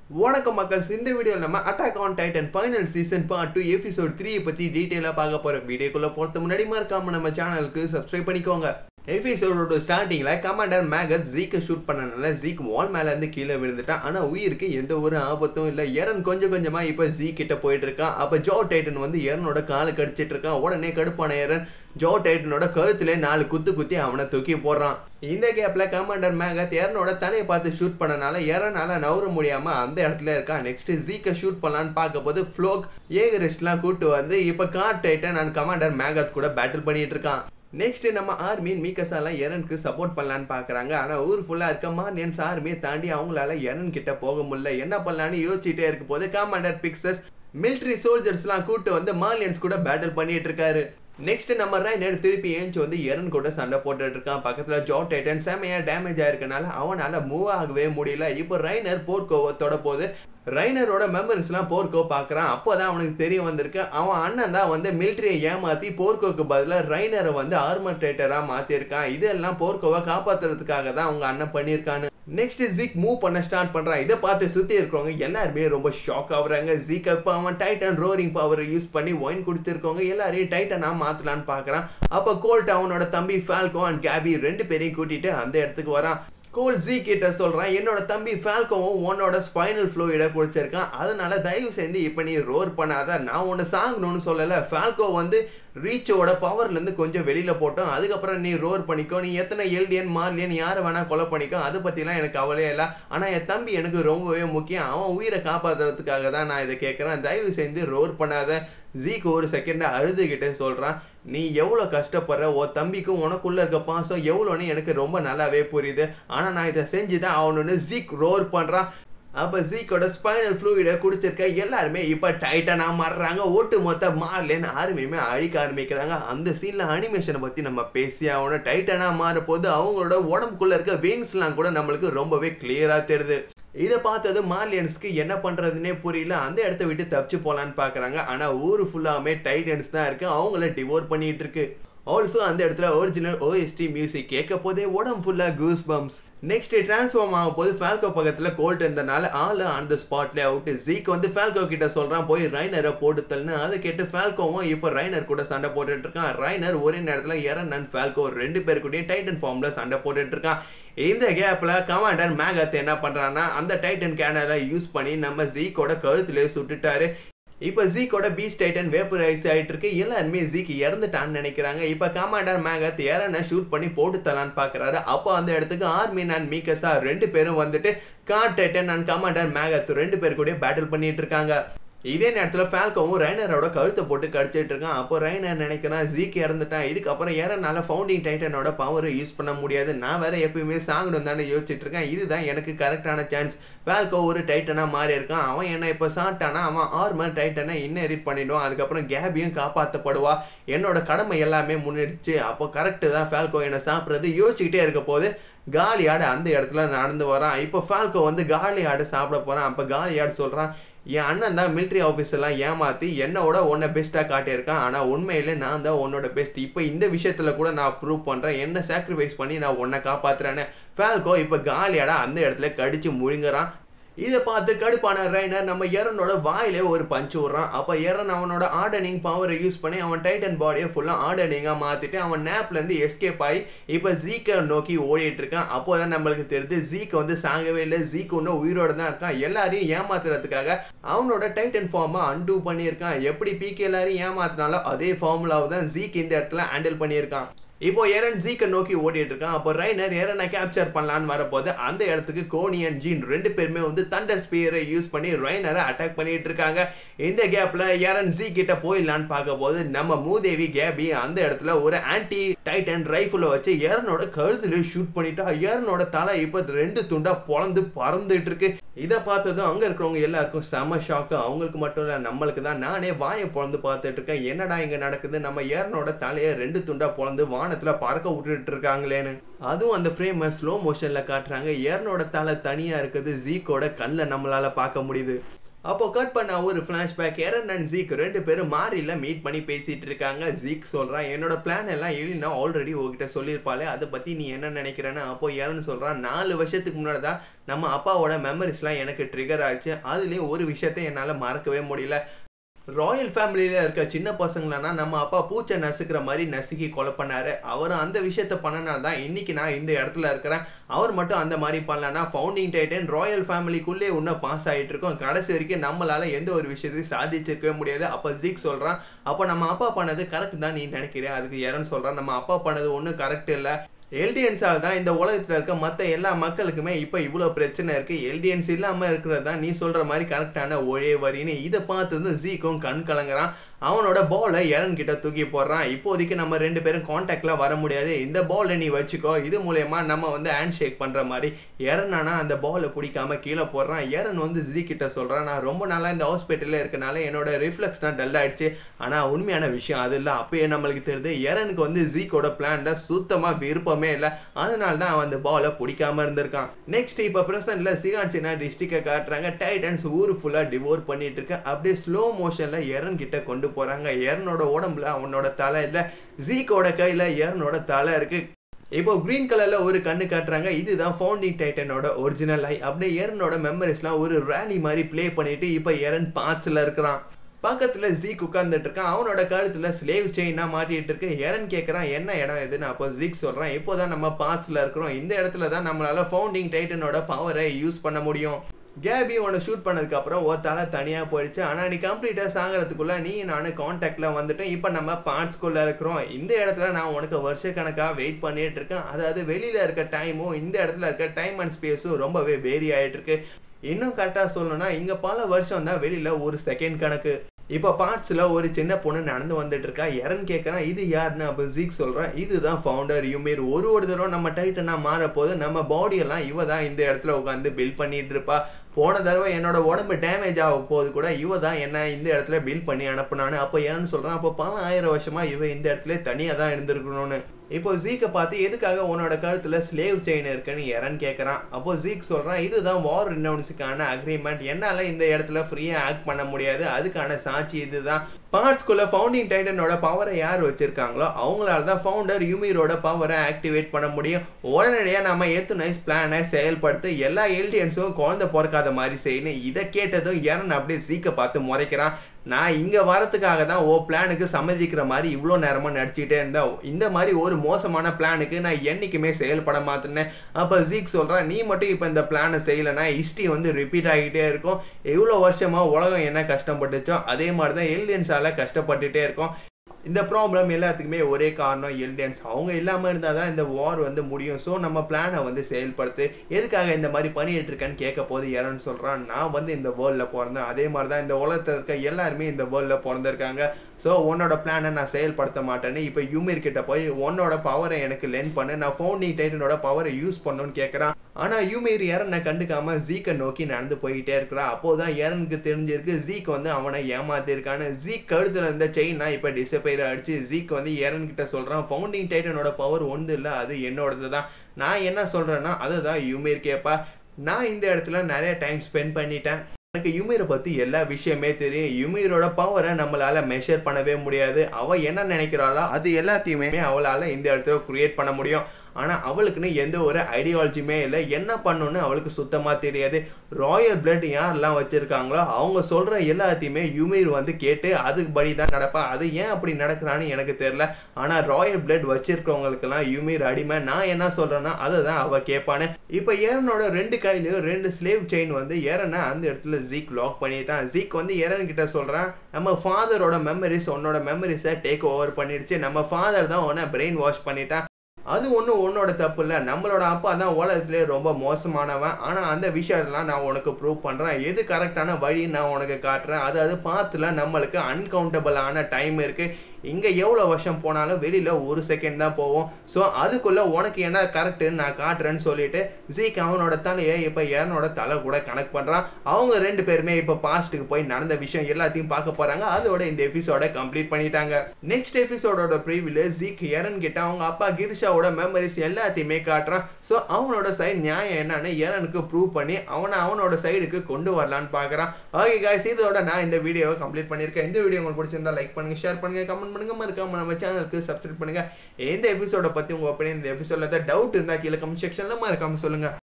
வணக்கம் மக்கள் இந்த வீடியோவில் நம்ம Attack on Titan final season part two episode three பற்றி டீட்டெயிலாக பார்க்க போகிறோம் வீடியோக்குள்ளே போகிறது முன்னாடி மறக்காம நம்ம சேனலுக்கு சப்ஸ்கிரைப் பண்ணிக்கோங்க எபிசோடோட ஸ்டார்டிங்கில் கமாண்டர் மேகத் ஜீக்கை ஷூட் பண்ணனால ஜீக் வால் மேலேருந்து கீழே விழுந்துட்டான் ஆனால் உயிருக்கு எந்த ஒரு ஆபத்தும் இல்லை எரன் கொஞ்சம் கொஞ்சமாக இப்போ ஜீ கிட்ட போயிட்டு இருக்கான் அப்போ ஜோ டைட்டன் வந்து எரனோட காலை கடிச்சிட்டு இருக்கான் உடனே கடுப்பான எரன் ஜோ டைட்டனோட கழுத்துல நாலு குத்து குத்தி அவனை தூக்கி போடுறான் இந்த கேப்ல கமாண்டர் மேகத் எரனோட தலையை பார்த்து ஷூட் பண்ணனால எரனால நவர முடியாம அந்த இடத்துல இருக்கான் நெக்ஸ்ட் ஜீக்க ஷூட் பண்ணலான்னு பார்க்க போது ஃப்ளோக் ஏகரிஸ்ட்லாம் கூட்டு வந்து இப்போ Cart Titan and commander Magath கூட பேட்டில் பண்ணிட்டு இருக்கான் நெக்ஸ்ட் நம்ம ஆர்மின் மீக்கஸாலாம் எரனுக்கு சப்போர்ட் பண்ணலான்னு பார்க்குறாங்க ஆனால் ஊர் ஃபுல்லாக இருக்க மார்னியன்ஸ் ஆர்மியை தாண்டி அவங்களால எரன் கிட்ட போக முடியல என்ன பண்ணலான்னு யோசிச்சுட்டே இருக்க போது கமாண்டர் பிக்சஸ் மிலிட்ரி சோல்ஜர்ஸ்லாம் கூட்டு வந்து மாலியன்ஸ் கூட பேட்டில் பண்ணிட்டு இருக்காரு நெக்ஸ்ட் நம்ம ரைனர் திருப்பி ஏஞ்சி வந்து எரன் கூட சண்டை போட்டுட்டு இருக்கான் பக்கத்தில் ஜோ டைட்டன் செமையா டேமேஜ் ஆயிருக்கனால அவனால மூவ் ஆகவே முடியல இப்போ ரைனர் போர்க்கோவத்தோட போது ரைனரோட மெம்பர்ஸ்லாம் போர்க்கோ பார்க்குறான் அப்போ தான் அவனுக்கு தெரிய வந்திருக்கு அவன் அண்ணன் தான் வந்து மிலிட்ரியை ஏமாற்றி போர்க்கோக்கு பதிலாக ரைனரை வந்து ஆர்மர் டைட்டராக மாற்றிருக்கான் இதெல்லாம் போர்க்கோவை காப்பாற்றுறதுக்காக தான் அவங்க அண்ணன் பண்ணியிருக்கான்னு நெக்ஸ்ட் ஜிக் மூவ் பண்ண ஸ்டார்ட் பண்ணுறான் இதை பார்த்து சுற்றி இருக்கிறவங்க எல்லாருமே ரொம்ப ஷாக் ஆகுறாங்க ஜிக் அப்போ அவன் டைட்டன் ரோரிங் பவரை யூஸ் பண்ணி ஒயின் கொடுத்துருக்கவங்க எல்லாரையும் டைட்டனாக மாற்றலான்னு பார்க்குறான் அப்போ கோல்ட் அவனோட தம்பி ஃபால்கோ அண்ட் கேபி ரெண்டு பேரையும் கூட்டிட்டு அந்த இடத்துக்கு வரான் கோல் ஜி கிட்ட சொல்றான் என்னோட தம்பி ஃபால்கோவும் உன்னோட ஸ்பைனல் ஃப்ளோ இட குடிச்சிருக்கான் அதனால தயவு செஞ்சு இப்போ நீ ரோர் பண்ணாத நான் ஒன்று சாங்கணும்னு சொல்லலை ஃபால்கோ வந்து ரீச்சோட பவர்லேருந்து கொஞ்சம் வெளியில் போட்டோம் அதுக்கப்புறம் நீ ரோர் பண்ணிக்கோ நீ எத்தனை எல்டியன் மார்லியன் யாரை வேணா கொலை பண்ணிக்கோ அதை பற்றிலாம் எனக்கு கவலையே இல்லை ஆனால் என் தம்பி எனக்கு ரொம்பவே முக்கியம் அவன் உயிரை காப்பாற்றுறதுக்காக தான் நான் இதை கேட்குறேன் தயவு செஞ்சு ரோர் பண்ணாத ஜீக்கு ஒரு செகண்ட் அழுதுகிட்டே சொல்கிறான் நீ எவ்வளோ கஷ்டப்படுற ஓ தம்பிக்கும் உனக்குள்ள இருக்க பாசம் எவ்வளோன்னு எனக்கு ரொம்ப நல்லாவே புரியுது ஆனால் நான் இதை செஞ்சு தான் அவனு ஜீக் ரோர் பண்ணுறான் அப்போ ஜீக்கோட ஸ்பைனல் ஃப்ளூயிடை குடிச்சிருக்க எல்லாருமே இப்போ டைட்டனாக மாறுறாங்க ஒட்டு மொத்த மாறலன்னு ஆர்மியுமே அழிக்க ஆரம்பிக்கிறாங்க அந்த சீனில் அனிமேஷனை பற்றி நம்ம பேசி ஆகணும் டைட்டனாக மாற போது அவங்களோட உடம்புக்குள்ளே இருக்க விங்ஸ்லாம் கூட நம்மளுக்கு ரொம்பவே கிளியராக தெரியுது இதை பார்த்தது மார்லியன்ஸ்க்கு என்ன பண்ணுறதுனே புரியல அந்த இடத்த விட்டு தப்பிச்சு போகலான்னு பார்க்குறாங்க ஆனால் ஊர் ஃபுல்லாமே டைட்டன்ஸ் தான் இருக்குது அவங்கள டிவோர் பண்ணிட்டு இருக்கு ஆல்சோ அந்த இடத்துல ஒரிஜினல் ஓஎஸ்டி மியூசிக் கேட்க போதே உடம்பு ஃபுல்லாக கூஸ் பம்ப்ஸ் நெக்ஸ்ட் ட்ரான்ஸ்ஃபார்ம் ஆகும் போது ஃபேல்கோ பக்கத்தில் கோல்ட் இருந்தனால ஆள் அந்த ஸ்பாட்ல அவுட் ஜீக் வந்து ஃபேல்கோ கிட்ட சொல்கிறான் போய் ரைனரை போட்டுத்தல்னு அதை கேட்டு ஃபேல்கோவும் இப்போ ரைனர் கூட சண்டை போட்டுட்டு இருக்கான் ரைனர் ஒரே நேரத்தில் எரன் அண்ட் ஃபேல்கோ ரெண்டு பேர் கூடயும் டைட்டன் ஃபார்மில் சண்டை போட்டுட்டு இருக்கான் இந்த கேப்பில் கமாண்டர் மேகத் என்ன பண்ணுறான்னா அந்த டைட்டன் கேனரை யூஸ் பண்ணி நம்ம ஜீக்கோட கழுத்துலேயே சுட்டுட்டாரு இப்போ ஜீக்கோட பீஸ் டைட்டன் வேப்பரைஸ் ஆகிட்டு இருக்கு எல்லாருமே ஜீக் இறந்துட்டான்னு நினைக்கிறாங்க இப்போ கமாண்டர் மேகத் ஏறனை ஷூட் பண்ணி போட்டு தலான்னு பார்க்குறாரு அப்போ அந்த இடத்துக்கு ஆர்மின் அண்ட் மீக்கஸா ரெண்டு பேரும் வந்துட்டு Cart Titan and commander Magath ரெண்டு பேர் கூட பேட்டில் பண்ணிட்டு இருக்காங்க இதே நேரத்தில் ஃபேல்கோவும் ரைனரோட கழுத்தை போட்டு கடிச்சிட்டு இருக்கான் அப்போ ரைனர் நினைக்கிறான் ஜீக் இறந்துட்டான் இதுக்கப்புறம் ஏறனால ஃபவுண்டிங் டைட்டனோட பவரை யூஸ் பண்ண முடியாது நான் வேற எப்பயுமே சாங்கணும் தானே யோசிச்சுட்டு இருக்கேன் இதுதான் எனக்கு கரெக்டான சான்ஸ் ஃபேல்கோ ஒரு டைட்டனாக மாறி இருக்கான் அவன் என்ன இப்போ சாப்பிட்டானா அவன் ஆர்மர் டைட்டனை இன்னெரிட் பண்ணிடுவான் அதுக்கப்புறம் கேபியும் காப்பாற்றப்படுவா என்னோட கடமை எல்லாமே முன்னிடுச்சு அப்போ கரெக்டு தான் ஃபேல்கோ என்னை சாப்பிட்றது யோசிச்சுக்கிட்டே இருக்க போது காலியாடு அந்த இடத்துல நடந்து வரான் இப்போ ஃபால்கோ வந்து காலியாடு சாப்பிட போகிறான் அப்போ காலியாடு சொல்கிறான் என் அண்ணன் தான் மிலிட்ரி ஆஃபீஸர்லாம் ஏமாற்றி என்னோட உன்னை பெஸ்ட்டாக காட்டியிருக்கான் ஆனால் உண்மையிலே நான் தான் உன்னோட பெஸ்ட் இப்போ இந்த விஷயத்தில் கூட நான் ப்ரூவ் பண்ணுறேன் என்ன சாக்ரிஃபைஸ் பண்ணி நான் உன்னை காப்பாற்றுறேன்னு ஃபேல்கோ இப்போ காலியாடா அந்த இடத்துல கடிச்சு முழுங்குறான் இதை பார்த்து கடுப்பான ரைனர் நம்ம எரனோட வாயிலே ஒரு பஞ்சு விட்றான் அப்போ எரன் அவனோட ஆர்டனிங் பவரை யூஸ் பண்ணி அவன் டைட்டன் பாடியை ஃபுல்லாக ஆர்டனிங்காக மாற்றிட்டு அவன் நேப்லேருந்து எஸ்கேப் ஆகி இப்போ ஜீக்கை நோக்கி ஓடிட்டு இருக்கான் அப்போ தான் நம்மளுக்கு தெரியுது ஜீக் வந்து சாங்கவே இல்லை ஜீக் ஒன்றும் உயிரோட தான் இருக்கான் எல்லாரையும் ஏமாத்துறதுக்காக அவனோட டைட்டன் ஃபார்மை அன்டூ பண்ணியிருக்கான் எப்படி பிகே எல்லாரையும் ஏமாத்தினாலும் அதே ஃபார்முலாவை தான் ஜீக் இந்த இடத்துல ஹேண்டில் பண்ணியிருக்கான் இப்போ எரன் ஜீக்கை நோக்கி ஓடிட்டு இருக்கான் அப்போ ரைனர் எரனை கேப்சர் பண்ணலான்னு வரப்போது அந்த இடத்துக்கு கோனி அண்ட் ஜீன் ரெண்டு பேருமே வந்து தண்டர் ஸ்பியரை யூஸ் பண்ணி ரைனரை அட்டாக் பண்ணிட்டு இருக்காங்க இந்த கேப்ல எரன் ஜீ கிட்ட போயிடலான்னு பார்க்க போது நம்ம மூதேவி கேபி அந்த இடத்துல ஒரு ஆன்டி டைட்டன் ரைஃபிளை வச்சு எரனோட கழுத்துல ஷூட் பண்ணிட்டா எரனோட தலை இப்போ ரெண்டு துண்டா பொழந்து பறந்துட்டு இருக்கு இதை பார்த்ததும் அங்கே இருக்கிறவங்க எல்லாருக்கும் செம ஷாக்கு அவங்களுக்கு மட்டும் இல்லை நம்மளுக்கு தான் நானே வாயை பொழந்து பார்த்துட்டு இருக்கேன் என்னடா இங்கே நடக்குது நம்ம ஏரனோட தலையை ரெண்டு துண்டா பொழந்து வானத்தில் பறக்க விட்டுட்டு இருக்காங்களேன்னு அதுவும் அந்த ஃப்ரேமை ஸ்லோ மோஷனில் காட்டுறாங்க ஏரனோட தலை தனியாக இருக்குது ஜீக்கோட கண்ணில் நம்மளால் பார்க்க முடியுது அப்போ கட் பண்ண ஒரு ஃபிளாஷ்பேக் எரன் அண்ட் ஜீக் ரெண்டு பேரும் மாறில மீட் பண்ணி பேசிட்டு இருக்காங்க ஜீக் சொல்றான் என்னோட பிளான் எல்லாம் எலினா ஆல்ரெடி உங்ககிட்ட சொல்லியிருப்பாளே அதை பத்தி நீ என்ன நினைக்கிறேன்னு அப்போ எரன் சொல்றான் நாலு வருஷத்துக்கு முன்னாடி தான் நம்ம அப்பாவோட மெமரிஸ்லாம் எனக்கு ட்ரிகர் ஆயிடுச்சு அதுலேயும் ஒரு விஷயத்தை என்னால் மறக்கவே முடியல ராயல் ஃபேமிலியில் இருக்க சின்ன பசங்களனா நம்ம அப்பா பூச்சை நசுக்கிற மாதிரி நசுக்கி கொலை பண்ணாரு அவர் அந்த விஷயத்த பண்ணனால தான் இன்னைக்கு நான் இந்த இடத்துல இருக்கிறேன் அவர் மட்டும் அந்த மாதிரி பண்ணலன்னா ஃபவுண்டிங் டைட்டன் ராயல் ஃபேமிலிக்குள்ளே இன்னும் பாஸ் ஆகிட்டு இருக்கோம் கடைசி வரைக்கும் நம்மளால எந்த ஒரு விஷயத்தையும் சாதிச்சிருக்கவே முடியாது அப்போ ஜீக் சொல்கிறான் அப்போ நம்ம அப்பா பண்ணது கரெக்ட் தான் நீ நினைக்கிற அதுக்கு யாருன்னு சொல்கிறான் நம்ம அப்பா பண்ணது ஒன்றும் கரெக்ட் இல்லை எல்டிஎன்ஸால் தான் இந்த உலகத்தில் இருக்க மற்ற எல்லா மக்களுக்குமே இப்போ இவ்வளோ பிரச்சனை இருக்குது எல்டிஎன்ஸ் இல்லாமல் இருக்கிறது தான் நீ சொல்கிற மாதிரி கரெக்டான ஒரே வரின்னு இதை பார்த்து ஜீக்கும் கண் கலங்குறான் அவனோட பாலை எரன் கிட்ட தூக்கி போடுறான் இப்போதைக்கு நம்ம ரெண்டு பேரும் காண்டாக்ட்ல வர முடியாது இந்த பாலை நீ வச்சுக்கோ இது மூலயமா நம்ம வந்து ஹேண்ட் ஷேக் பண்ற மாதிரி எரனானா அந்த பாலை பிடிக்காம கீழே போடுறான் எரன் வந்து ஜி கிட்ட சொல்றான் நான் ரொம்ப நாளா இந்த ஹாஸ்பிட்டல்ல இருக்கனால என்னோட ரிஃப்ளெக்ஸ் தான் டல் ஆயிடுச்சு ஆனா உண்மையான விஷயம் அது இல்லை அப்பயே நம்மளுக்கு தெரியுது எரனுக்கு வந்து ஜீக்கோட பிளான்ல சுத்தமா விருப்பமே இல்லை அதனால தான் அவன் அந்த பாலை பிடிக்காம இருந்திருக்கான் நெக்ஸ்ட் இப்போ பிரசன்ட்ல சிகாச்சினா டிஸ்ட்ரிக்டை காட்டுறாங்க டைட்டன்ஸ் ஊர் ஃபுல்லா டிவோர் பண்ணிட்டு இருக்க அப்படியே ஸ்லோ மோஷன்ல எரன் கிட்ட கொண்டு போறாங்க எரனோட உடம்புல அவனோட தலை இல்லை ஜீக்கோட கையில எரனோட தலை இருக்கு இப்போ கிரீன் கலர்ல ஒரு கண்ணு காட்டுறாங்க இதுதான் ஃபவுண்டிங் டைட்டனோட ஒரிஜினல் ஐ அப்படியே எரனோட மெமரிஸ்லாம் ஒரு ரேலி மாதிரி ப்ளே பண்ணிட்டு இப்போ எரன் பார்ட்ஸ்ல இருக்கிறான் பக்கத்துல ஜீக் உட்கார்ந்துட்டு இருக்கான் அவனோட கழுத்துல ஸ்லேவ் செயினா மாட்டிட்டு இருக்கு எரன் கேட்கறான் என்ன இடம் எதுன்னு அப்போ ஜீக் சொல்றான் இப்போதான் நம்ம பாஸ்ட்ல இருக்கிறோம் இந்த இடத்துல தான் நம்மளால ஃபவுண்டிங் டைட்டனோட பவரை யூஸ் பண்ண முடியும் கேபி உன்னை ஷூட் பண்ணதுக்கு அப்புறம் ஒருத்தால தனியாக போயிடுச்சு ஆனால் நீ கம்ப்ளீட்டாக சாகிறதுக்குள்ள நீ நான் காண்டாக்டில் வந்துட்டோம் இப்போ நம்ம பார்ட்ஸ்குள்ளே இருக்கிறோம் இந்த இடத்துல நான் உனக்கு வருஷ கணக்காக வெயிட் பண்ணிட்டு இருக்கேன் அதாவது வெளியில் இருக்க டைமும் இந்த இடத்துல இருக்க டைம் அண்ட் ஸ்பேஸும் ரொம்பவே வேரி ஆகிட்டு இருக்கு இன்னும் கரெக்டாக சொல்லணும்னா இங்கே பல வருஷம் தான் வெளியில் ஒரு செகண்ட் கணக்கு இப்போ பார்ட்ஸில் ஒரு சின்ன பொண்ணு நடந்து வந்துட்டு இருக்கா யாருன்னு கேட்குறான் இது யாருன்னு அப்போ ஜீக் சொல்கிறேன் இதுதான் ஃபவுண்டர் யுமீர் ஒரு ஒரு தடவை நம்ம டைட்டனாக மாறப்போது நம்ம பாடியெல்லாம் இவ தான் இந்த இடத்துல உட்காந்து பில் பண்ணிட்டு இருப்பா போன தடவை என்னோட உடம்பு டேமேஜ் ஆக போது கூட இவ தான் என்ன இந்த இடத்துல பில் பண்ணி அனுப்புனான்னு அப்போ ஏன்னு சொல்கிறான் அப்போ பல ஆயிரம் வருஷமா இவ இந்த இடத்துல தனியாக தான் இருந்திருக்கணும்னு இப்போ ஜீக்கை பார்த்து எதுக்காக உன்னோட கழுத்துல ஸ்லேவ் செயின் இருக்குன்னு எரன் கேட்குறான் அப்போ ஜீக் சொல்கிறான் இதுதான் வார் ரினவுன்ஸுக்கான அக்ரிமெண்ட் என்னால் இந்த இடத்துல ஃப்ரீயாக ஆக்ட் பண்ண முடியாது அதுக்கான சாட்சி இதுதான் பார்ட்ஸ்குள்ள ஃபவுண்டிங் டைட்டனோட பவரை யார் வச்சிருக்காங்களோ அவங்களால தான் ஃபவுண்டர் யூமீரோட பவரை ஆக்டிவேட் பண்ண முடியும் உடனடியாக நம்ம எத்துனைஸ் பிளானை செயல்படுத்தி எல்லா எல்டியன்ஸும் குழந்தை பிறக்காத மாதிரி செய்யணும் இதை கேட்டதும் எரன் அப்படியே சீக்க பார்த்து முறைக்கிறான் நான் இங்கே வரத்துக்காக தான் ஓ பிளானுக்கு சம்மதிக்கிற மாதிரி இவ்வளோ நேரமாக நடிச்சுக்கிட்டே இருந்தேன் இந்த மாதிரி ஒரு மோசமான பிளானுக்கு நான் என்றைக்குமே செயல்பட மாட்டேனேன் அப்போ ஜீக் சொல்கிறேன் நீ மட்டும் இப்போ இந்த பிளானை செய்யலைன்னா ஹிஸ்ட்ரி வந்து ரிப்பீட் ஆகிட்டே இருக்கும் எவ்வளோ வருஷமாக உலகம் என்ன கஷ்டப்பட்டுச்சோ அதே மாதிரி தான் ஏலியன்ஸால் கஷ்டப்பட்டுட்டே இருக்கும் இந்த ப்ராப்ளம் எல்லாத்துக்குமே ஒரே காரணம் எல்டியன்ஸ் அவங்க இல்லாமல் இருந்தால் தான் இந்த வார் வந்து முடியும் ஸோ நம்ம பிளானை வந்து செயல்படுத்து எதுக்காக இந்த மாதிரி பண்ணிட்டு இருக்கேன்னு கேட்க போது யாருன்னு சொல்கிறான் நான் வந்து இந்த வேர்ல்டில் பிறந்தேன் அதே மாதிரி தான் இந்த உலகத்தில் இருக்க எல்லாருமே இந்த வேர்ல்டில் பிறந்திருக்காங்க ஸோ உன்னோட பிளானை நான் செயல்படுத்த மாட்டேன்னு இப்போ யூமிர் கிட்ட போய் உன்னோட பவரை எனக்கு லென் பண்ணு நான் ஃபவுண்டிங் டைட்டனோட பவரை யூஸ் பண்ணணும்னு கேட்குறான் ஆனால் யூமிர் ஏரனை கண்டுக்காம ஜீக்கை நோக்கி நடந்து போய்கிட்டே இருக்கிறா அப்போதான் ஏரனுக்கு தெரிஞ்சிருக்கு ஜீக் வந்து அவனை ஏமாத்திருக்கான்னு ஜீக் கழுத்துல இருந்த செயினா இப்போ டிசப்பைர் ஆயிடுச்சு ஜீக் வந்து ஏரன் கிட்ட சொல்றான் ஃபவுண்டிங் டைட்டனோட பவர் ஒன்று இல்லை அது என்னோடது தான் நான் என்ன சொல்றேன்னா அதுதான் யூமிர் கேப்பா நான் இந்த இடத்துல நிறைய டைம் ஸ்பெண்ட் பண்ணிட்டேன் எனக்கு யுமீரை பற்றி எல்லா விஷயமே தெரியும் யுமீரோட பவரை நம்மளால மெஷர் பண்ணவே முடியாது அவள் என்ன நினைக்கிறாளோ அது எல்லாத்தையுமே அவளால் இந்த இடத்துல கிரியேட் பண்ண முடியும் ஆனால் அவளுக்குன்னு எந்த ஒரு ஐடியாலஜியுமே இல்லை என்ன பண்ணணும்னு அவளுக்கு சுத்தமாக தெரியாது ராயல் பிளட் யாரெல்லாம் வச்சுருக்காங்களோ அவங்க சொல்கிற எல்லாத்தையுமே யுமீர் வந்து கேட்டு அதுக்கு படி தான் நடப்பா அது ஏன் அப்படி நடக்கிறான்னு எனக்கு தெரில ஆனால் ராயல் பிளட் வச்சிருக்கவங்களுக்கெல்லாம் யுமீர் அடிமை நான் என்ன சொல்கிறேன்னா அதை தான் அவள் கேட்பானு இப்போ ஏரனோட ரெண்டு கையிலையும் ரெண்டு ஸ்லேவ் செயின் வந்து ஏரனை அந்த இடத்துல ஜீக் லாக் பண்ணிட்டான் ஜீக் வந்து ஏரன் கிட்ட சொல்கிறான் நம்ம ஃபாதரோட மெமரிஸ் உன்னோட மெமரிஸை டேக் ஓவர் பண்ணிடுச்சு நம்ம ஃபாதர் தான் உன்னை பிரெயின் வாஷ் பண்ணிட்டான் அது ஒன்றும் உன்னோட தப்பு இல்லை நம்மளோட அப்பா தான் உலகத்திலே ரொம்ப மோசமானவன் ஆனால் அந்த விஷயத்தெல்லாம் நான் உனக்கு ப்ரூவ் பண்ணுறேன் எது கரெக்டான வழி நான் உனக்கு காட்டுறேன் அதாவது பாத்தில் நம்மளுக்கு அன்கவுண்டபிளான டைம் இருக்குது இங்கே எவ்வளோ வருஷம் போனாலும் வெளியில் ஒரு செகண்ட் தான் போவோம் ஸோ அதுக்குள்ளே உனக்கு என்ன கரெக்டுன்னு நான் காட்டுறேன்னு சொல்லிட்டு ஜீக் அவனோட தலையை இப்போ ஏரனோட தலை கூட கனெக்ட் பண்ணுறான் அவங்க ரெண்டு பேருமே இப்போ பாஸ்ட்டுக்கு போய் நடந்த விஷயம் எல்லாத்தையும் பார்க்க போகிறாங்க அதோட இந்த எபிசோட கம்ப்ளீட் பண்ணிட்டாங்க நெக்ஸ்ட் எபிசோடோட ப்ரீவியூல ஜீக் எரன் கிட்ட அவங்க அப்பா கிரிஷாவோட மெமரிஸ் எல்லாத்தையுமே காட்டுறான் ஸோ அவனோட சைடு நியாயம் என்னன்னு எரனுக்கு ப்ரூவ் பண்ணி அவனை அவனோட சைடுக்கு கொண்டு வரலான்னு பார்க்குறான் ஓகே காய்ஸ் இதோட நான் இந்த வீடியோவை கம்ப்ளீட் பண்ணியிருக்கேன் இந்த வீடியோ உங்களுக்கு பிடிச்சிருந்தா லைக் பண்ணுங்க ஷேர் பண்ணுங்க கமெண்ட் பண்ணுங்க மறக்காம நம்ம சேனலுக்கு சப்ஸ்கிரைப் பண்ணுங்க எந்த எபிசோட பற்றி உங்கள் ஒப்பீனியன் இந்த எபிசோடில் ஏதாவது டவுட் இருந்தால் கீழே கமெண்ட் செக்ஷனில் மறக்காம சொல்லுங்க